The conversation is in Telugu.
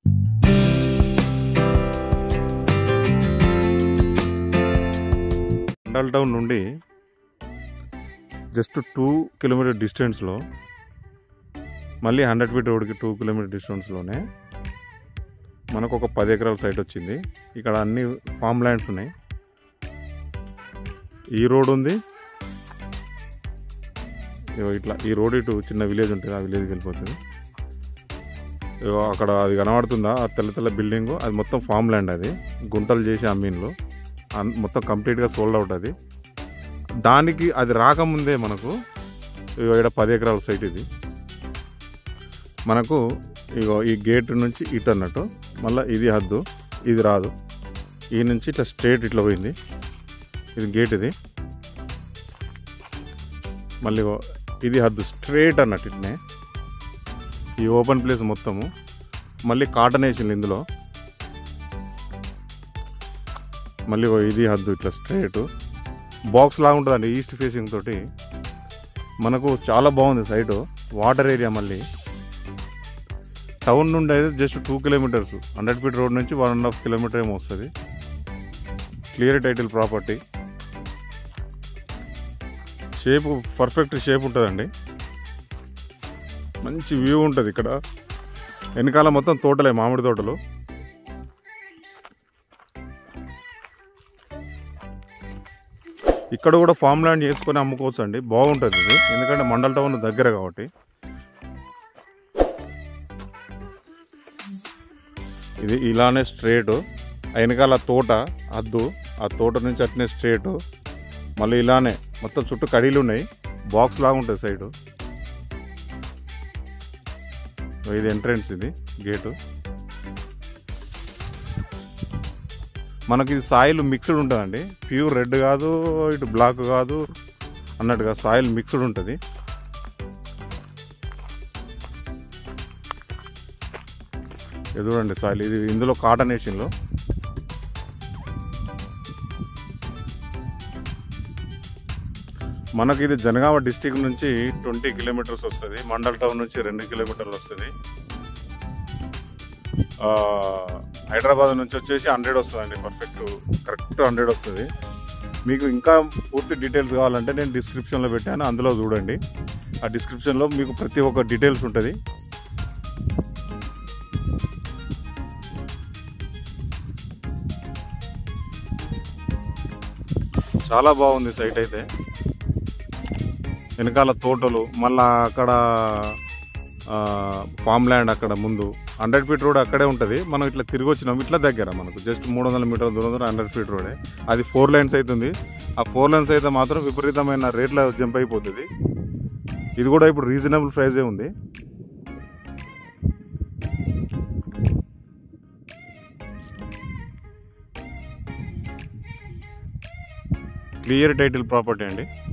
మండల్ టౌన్ నుండి జస్ట్ టూ కిలోమీటర్ డిస్టెన్స్లో మళ్ళీ హండ్రెడ్ ఫీట్ రోడ్కి టూ కిలోమీటర్ డిస్టెన్స్లోనే మనకు ఒక పది ఎకరాల సైట్ వచ్చింది ఇక్కడ అన్ని ఫామ్ ల్యాండ్స్ ఉన్నాయి ఈ రోడ్ ఉంది ఇగో ఇట్లా ఈ రోడ్ ఇటు చిన్న విలేజ్ ఉంటుంది ఆ విలేజ్కి వెళ్ళిపోతుంది ఇగో అక్కడ అది కనబడుతుందా ఆ తెల్ల తెల్ల బిల్డింగ్ అది మొత్తం ఫామ్ ల్యాండ్ అది గుంటలు చేసి అమ్మీన్లో అన్- మొత్తం కంప్లీట్గా సోల్డ్ అవుట్ అది దానికి అది రాకముందే మనకు ఇగో ఇక్కడ పది ఎకరాల సైట్ ఇది మనకు ఇగో ఈ గేట్ నుంచి ఇటు అన్నట్టు మళ్ళీ ఇది హద్దు ఇది రాదు ఈ నుంచి ఇట్లా స్ట్రేట్ ఇట్లా పోయింది ఇది గేట్ ఇది మళ్ళీ ఇగో ఇది హద్దు స్ట్రేట్ అన్నట్టు ఇట్నే ఈ ఓపెన్ ప్లేస్ మొత్తము మళ్ళీ కాటన్ వేసింది ఇందులో మళ్ళీ ఇగో ఇది హద్దు ఇట్లా స్ట్రేట్ బాక్స్ లాగా ఉంటుందండి ఈస్ట్ ఫేసింగ్ తోటి మనకు చాలా బాగుంది సైట్ వాటర్ ఏరియా మళ్ళీ టౌన్ నుండి అయితే just two kilometres hundred feet road నుంచి వన్ అండ్ హాఫ్ కిలోమీటర్ ఏమో వస్తుంది clear title property shape perfect shape ఉంటుందండి మంచి వ్యూ ఉంటుంది ఇక్కడ వెనకాల మొత్తం తోటలే మామిడి తోటలు ఇక్కడ కూడా ఫామ్ ల్యాండ్ చేసుకొని అమ్ముకోవచ్చు అండి బాగుంటుంది ఇది ఎందుకంటే మండల్ టౌన్ దగ్గర కాబట్టి ఇది ఇలానే స్ట్రేట్ వెనకాల తోట అద్దు ఆ తోట నుంచి అట్నే స్ట్రేట్ మళ్ళీ ఇలానే మొత్తం చుట్టూ కడీలు ఉన్నాయి బాక్స్ లాగా ఉంటుంది సైడు ఇది ఎంట్రన్స్ ఇది గేటు మనకి ఇది సాయిల్ మిక్స్డ్ ఉంటుందండి ప్యూర్ రెడ్ కాదు ఇటు బ్లాక్ కాదు అన్నట్టుగా సాయిల్ మిక్స్డ్ ఉంటుంది ఇది చూడండి సాయిల్ ఇది ఇందులో కాటన్ వేసింలో మనకి ఇది జనగామ డిస్టిక్ నుంచి ట్వంటీ కిలోమీటర్స్ వస్తుంది మండల్ టౌన్ నుంచి రెండు కిలోమీటర్లు వస్తుంది ఆ, హైదరాబాద్ నుంచి వచ్చేసి హండ్రెడ్ వస్తుందండి పర్ఫెక్ట్ కరెక్ట్ హండ్రెడ్ వస్తుంది మీకు ఇంకా పూర్తి డీటెయిల్స్ కావాలంటే నేను డిస్క్రిప్షన్లో పెట్టాను అందులో చూడండి ఆ డిస్క్రిప్షన్లో మీకు ప్రతి ఒక్క డీటెయిల్స్ ఉంటుంది చాలా బాగుంది సైట్ అయితే వెనకాల తోటలు మళ్ళా అక్కడ ఫామ్ ల్యాండ్ అక్కడ ముందు హండ్రెడ్ ఫీట్ రోడ్ అక్కడే ఉంటుంది మనం ఇట్లా తిరిగి వచ్చినాం ఇట్లా దగ్గర మనకు జస్ట్ మూడు వందల మీటర్ల దూరం హండ్రెడ్ ఫీట్ రోడే అది ఫోర్ లైన్స్ అవుతుంది ఆ ఫోర్ లైన్స్ అయితే మాత్రం విపరీతమైన రేట్లో జంప్ అయిపోతుంది ఇది కూడా ఇప్పుడు రీజనబుల్ ప్రైజే ఉంది క్లియర్ టైటిల్ ప్రాపర్టీ అండి